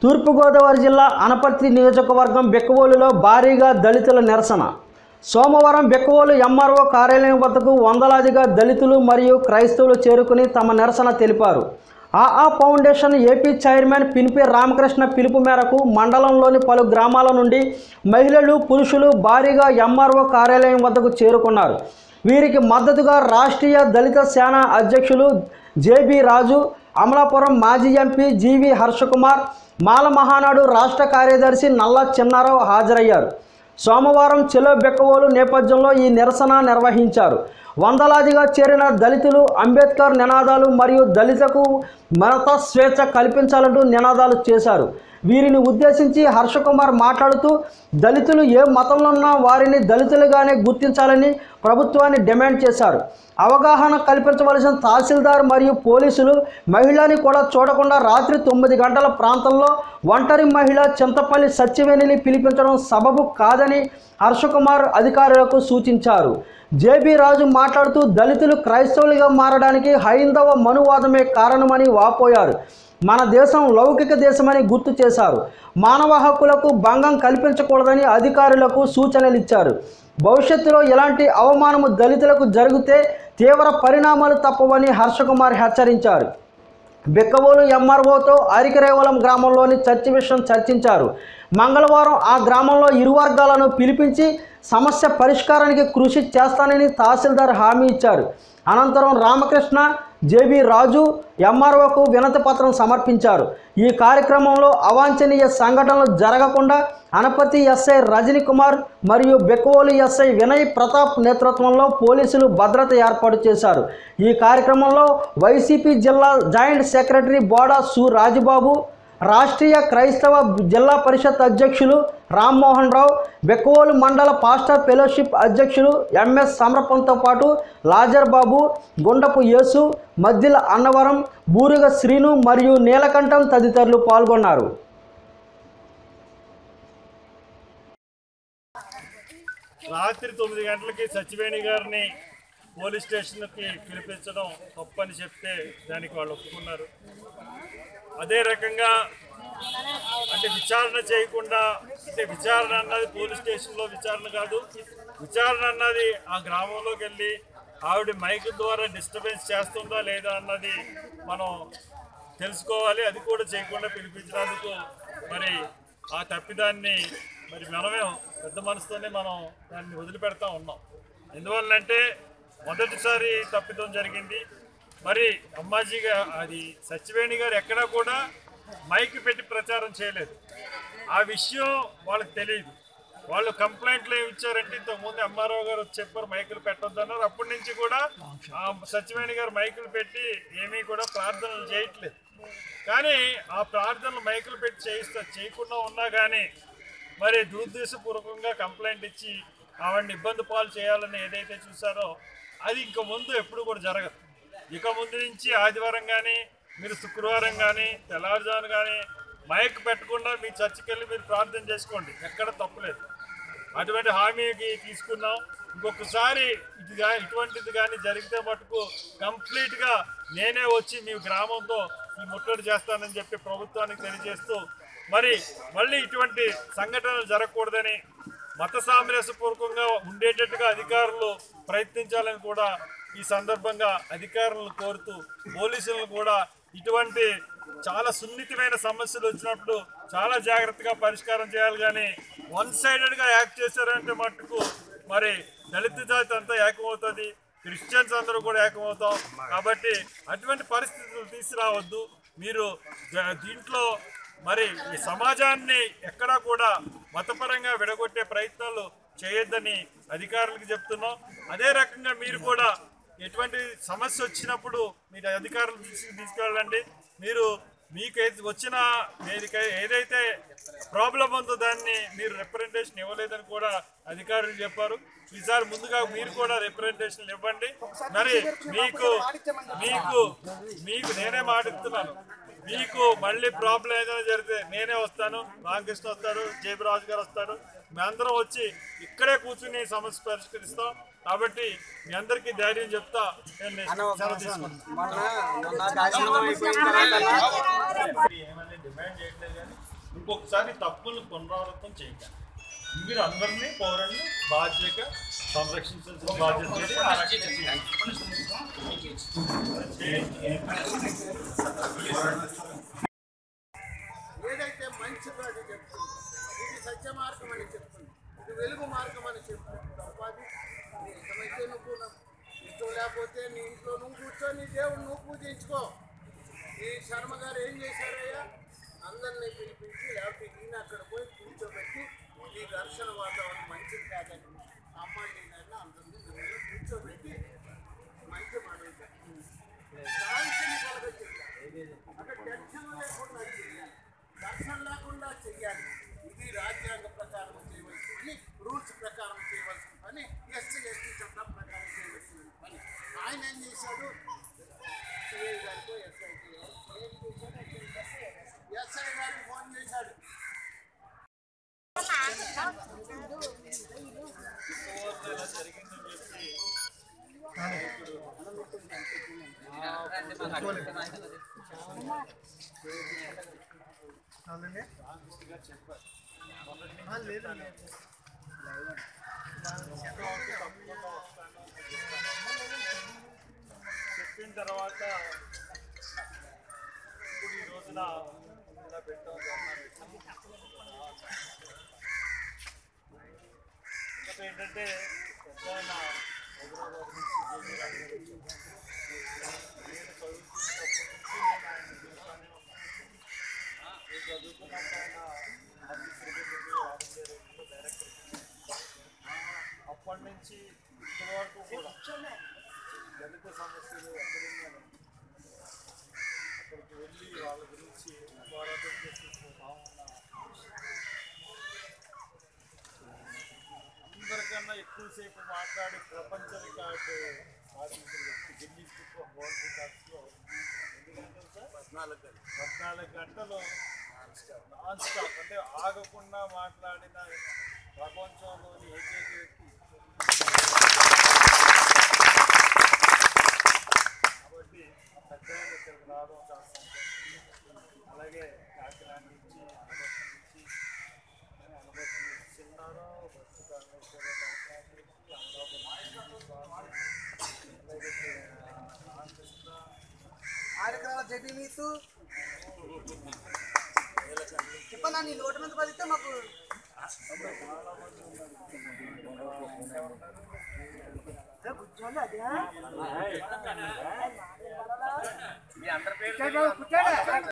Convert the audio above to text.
తూర్పుగోదావరి జిల్లా అనపర్తి నియోజకవర్గం బెక్కవోలులో భారీగా దళితుల నిరసన సోమవారం బెక్కవోలు ఎంఆర్ఓ కార్యాలయం వద్దకు వందలాదిగా దళితులు మరియు క్రైస్తవులు చేరుకుని తమ నిరసన తెలిపారు ఆఆ foundation AP chairman Pinipe Ramakrishna పిలుపు మేరకు మండలంలోని పలు గ్రామాల నుండి మహిళలు పురుషులు భారీగా ఎంఆర్ఓ కార్యాలయం వద్దకు చేరుకున్నారు వీరికి మద్దతుగా రాష్ట్రీయ దళిత సేన అధ్యక్షులు జేబీ రాజు అమలాపురం మాజీ ఎంపీ జీవి హర్షకుమార్ మాల మహానాడు రాష్ట్ర కార్యదర్శి నల్ల చిన్నారావు హాజరయ్యారు సోమవారం చెలో బెక్కవోలు నేపథ్యంలో ఈ నిరసన నిర్వహించారు వందలాదిగా చేరిన దళితులు అంబేద్కర్ నినాదాలు మరియు దళితకు మత స్వేచ్ఛ కల్పించాలంటూ నినాదాలు చేశారు వీరిని ఉద్దేశించి హర్షకుమార్ మాట్లాడుతూ దళితులు ఏ మతంలో ఉన్నా వారిని దళితులుగానే గుర్తించాలని ప్రభుత్వాన్ని డిమాండ్ చేశారు అవగాహన కల్పించవలసిన తహసీల్దార్ మరియు పోలీసులు మహిళని కూడా చూడకుండా రాత్రి తొమ్మిది గంటల ప్రాంతంలో ఒంటరి మహిళ చింతపల్లి సత్యవేణిని పిలిపించడం సబబు కాదని హర్షకుమార్ అధికారులకు సూచించారు జేబీ రాజు మాట్లాడుతూ దళితులు క్రైస్తవులుగా మారడానికి హైందవ మనువాదమే కారణమని వాపోయారు మన దేశం లౌకిక దేశమని గుర్తు చేశారు మానవ హక్కులకు భంగం కల్పించకూడదని అధికారులకు సూచనలు ఇచ్చారు భవిష్యత్తులో ఇలాంటి అవమానము దళితులకు జరిగితే తీవ్ర పరిణామాలు తప్పవని హర్షకుమార్ హెచ్చరించారు బిక్కవోలు ఎంఆర్ఓతో అరికరేవలం గ్రామంలోని చర్చి విషయం చర్చించారు మంగళవారం ఆ గ్రామంలో ఇరు వర్గాలను పిలిపించి సమస్య పరిష్కారానికి కృషి చేస్తానని తహసీల్దార్ హామీ ఇచ్చారు అనంతరం రామకృష్ణ జేబీ రాజు ఎంఆర్ఓకు వినతి పత్రం సమర్పించారు ఈ కార్యక్రమంలో అవాంఛనీయ సంఘటనలు జరగకుండా అనపతి ఎస్ఐ రజనీ కుమార్ మరియు బెక్కవోలు ఎస్ఐ వినయ్ ప్రతాప్ నేతృత్వంలో పోలీసులు భద్రత ఏర్పాటు చేశారు ఈ కార్యక్రమంలో వైసీపీ జిల్లా జాయింట్ సెక్రటరీ బోడా సు రాజుబాబు రాష్ట్రీయ క్రైస్తవ జిల్లా పరిషత్ అధ్యక్షులు రామ్మోహన్ రావు బెక్కవోలు మండల పాస్టర్ ఫెలోషిప్ అధ్యక్షులు ఎంఎస్ సమరపంతో పాటు లాజర్ బాబు గుండపు యేసు మద్దిల అన్నవరం బూరుగ శ్రీను మరియు నీలకంఠం తదితరులు పాల్గొన్నారు రాత్రి తొమ్మిది గంటలకి సచివేణి గారిని పోలీస్ స్టేషన్కి పిలిపించడం తప్పని చెప్తే దానికి వాళ్ళు ఒప్పుకున్నారు అదే రకంగా అంటే విచారణ చేయకుండా అంటే విచారణ అన్నది పోలీస్ స్టేషన్లో విచారణ కాదు విచారణ అన్నది ఆ గ్రామంలోకి వెళ్ళి ఆవిడ మైక్ ద్వారా డిస్టర్బెన్స్ చేస్తుందా లేదా అన్నది మనం తెలుసుకోవాలి అది కూడా చేయకుండా పిలిపించినందుకు మరి ఆ తప్పిదాన్ని మరి మనమే పెద్ద మనసుతోనే మనం దాన్ని వదిలిపెడతా ఉన్నాం ఎందువల్లంటే మొదటిసారి తప్పిదం జరిగింది మరి అమ్మాజీగా అది సత్యవేణి గారు ఎక్కడా కూడా మైక్ పెట్టి ప్రచారం చేయలేదు ఆ విషయం వాళ్ళకి తెలియదు వాళ్ళు కంప్లైంట్లు ఏమి ఇచ్చారంటే ఇంతకుముందు ఎంఆర్ఓ గారు వచ్చి చెప్పారు మైకులు పెట్టొద్దు అన్నారు అప్పటి నుంచి కూడా ఆ సత్యవేణి గారు మైకులు పెట్టి ఏమీ కూడా ప్రార్థనలు చేయట్లేదు కానీ ఆ ప్రార్థనలు మైకులు పెట్టి చేయిస్తా చేయకుండా ఉన్నా కానీ మరి దురుద్దేశపూర్వకంగా కంప్లైంట్ ఇచ్చి ఆవిడని ఇబ్బంది పాలు చేయాలని ఏదైతే చూసారో అది ఇంక ముందు ఎప్పుడు కూడా జరగదు ఇక ముందు నుంచి ఆదివారం కానీ మీరు శుక్రవారం కానీ తెల్లవారుజామున కానీ మైక్ పెట్టకుండా మీ చర్చికి వెళ్ళి మీరు ప్రార్థన చేసుకోండి ఎక్కడ తప్పులేదు అటువంటి హామీకి తీసుకున్నాం ఇంకొకసారి ఇది గా- ఇటువంటిది కానీ జరిగితే మటుకు కంప్లీట్గా నేనే వచ్చి మీ గ్రామంతో ఈ ముట్టడి చేస్తానని చెప్పి ప్రభుత్వానికి తెలియజేస్తూ మరి మళ్ళీ ఇటువంటి సంఘటనలు జరగకూడదని మత సామరస్యపూర్వకంగా ఉండేటట్టుగా అధికారులు ప్రయత్నించాలని కూడా ఈ సందర్భంగా అధికారులను కోరుతూ పోలీసులను కూడా ఇటువంటి చాలా సున్నితమైన సమస్యలు వచ్చినప్పుడు చాలా జాగ్రత్తగా పరిష్కారం చేయాలి కానీ వన్ సైడెడ్గా యాక్ట్ చేశారంటే మట్టుకు మరి దళిత జాతి అంతా ఏకమవుతుంది క్రిస్టియన్స్ అందరూ కూడా ఏకమవుతాం కాబట్టి అటువంటి పరిస్థితులు తీసుకురావద్దు మీరు ద- దీంట్లో మరి ఈ సమాజాన్ని ఎక్కడా కూడా మతపరంగా విడగొట్టే ప్రయత్నాలు చేయొద్దని అధికారులకు చెప్తున్నాం అదే రకంగా మీరు కూడా ఎటువంటి సమస్య వచ్చినప్పుడు మీరు అధికారులు దృష్టికి తీసుకెళ్ళండి మీరు మీకు ఏది వచ్చిన మీది ఏదైతే ప్రాబ్లం ఉందో దాన్ని మీరు రిప్రజెంటేషన్ ఇవ్వలేదని కూడా అధికారులు చెప్పారు ఈసారి ముందుగా మీరు కూడా రిప్రజెంటేషన్ ఇవ్వండి మరి మీకు మీకు మీకు నేనే మాటిస్తున్నాను మీకు మళ్ళీ ప్రాబ్లం ఏదైనా జరిగితే నేనే వస్తాను రామకృష్ణ వస్తాడు జయబరాజు గారు వస్తాడు మీ అందరం వచ్చి ఇక్కడే కూర్చుని సమస్య పరిష్కరిస్తాం కాబట్టి మీ అందరికీ ధైర్యం చెప్తా నేను సెలవు తీసుకుంటాను మొన్న మొన్న కార్యక్రమం అయిపోయిన తర్వాత ఏమని డిమాండ్ చేయట్లేదు కానీ ఇంకొకసారి తప్పులను పునరావృతం చేయకండి మీరు అందరినీ పౌరుల్ని బాధ్యతగా సంరక్షించాల్సిన బాధ్యత ఉంది. ఆ రక్షణ ఏదైతే మంచిదో అది చెప్తుంది ఇది సత్య మార్గం అని చెప్తుంది ఇది వెలుగు మార్గం అని చెప్తుంది తప్ప అది నీ ఇష్టమైతే నువ్వు నమ్ము. ఇష్టం లేకపోతే నీ ఇంట్లో నువ్వు కూర్చొని దేవుడు నువ్వు పూజించుకో ఈ శర్మ గారు ఏం చేశారయ్యా అందరినీ పిలిపించి లేకపోతే ఈయన అక్కడ పోయి కూర్చోబెట్టి ఈ ఘర్షణ వాతావరణం మంచిది కాదని అమ్మాయి నేను అందరినీ మిమ్మల్ని కూర్చోబెట్టి మంచి మాటలు చెప్పి శాంతిని కలగజేయాలి అక్కడ టెన్షన్ లేకుండా చేయాలి ఘర్షణ లేకుండా చేయాలి ఇది రాజ్యాంగ ప్రకారం చేయవలసిన పని రూల్స్ ప్రకారం చేయవలసిన పని ఎస్సీ ఎస్టీ చట్టం ప్రకారం చేయవలసిన పని ఆయన ఏం చేశాడు సిఐ గారితో ఎస్ఐకి ఎస్ఐ గారికి ఫోన్ చేశాడు ఇలా జరిగిందని చెప్పి చెప్పిన తర్వాత ఇప్పుడు ఈ రోజున ఇలా పెట్టాం ఇంకొకటి ఏంటంటే పెద్ద ఆయన హైదరాబాద్ నుంచి జేజీ గారి గారు వచ్చారు. నేను చదువుతున్నప్పటి నుంచి నేను ఆయన చూస్తానే ఉన్నాను. నేను చదువుకున్నప్పుడు ఆయన ఆఫీస్ సెక్రటరీ ఆఫీసర్ డైరెక్టర్ అప్పటి నుంచి ఇప్పటి వరకు కూడా దళిత సమస్యలు ఎక్కడున్నాను అక్కడికి వెళ్ళి వాళ్ళ గురించి పోరాటం చేసి పోతా ఉన్నా అందరికన్నా ఎక్కువసేపు మాట్లాడి ప్రపంచ రికార్డు సాధించిన వ్యక్తి గిన్నీస్ బుక్ ఆఫ్ వరల్డ్ రికార్డ్స్లో ఎన్ని గంటలు సార్ పద్నాలుగు గంటలు. పద్నాలుగు గంటలు నాన్ స్టాప్ అంటే ఆగకుండా మాట్లాడిన ప్రపంచంలోని ఏకైక వ్యక్తి కాబట్టి ఆ పెద్ద ఆయన ఇక్కడికి రావడం చాలా సంతోషం అలాగే కాకినాడ నుంచి అనబర్తి నుంచి అనబర్తి నుంచి చిన్నారావు బస్సు కామేశ్వర కాకినాడ నుంచి అమలాపురం నుంచి స్వామి, అలాగే రామకృష్ణ ఆరకరాల జటి మీతు చెప్పన్నా నీ నోటి మీద పడితే మాకు కూర్చోండి అదే కూర్చోండి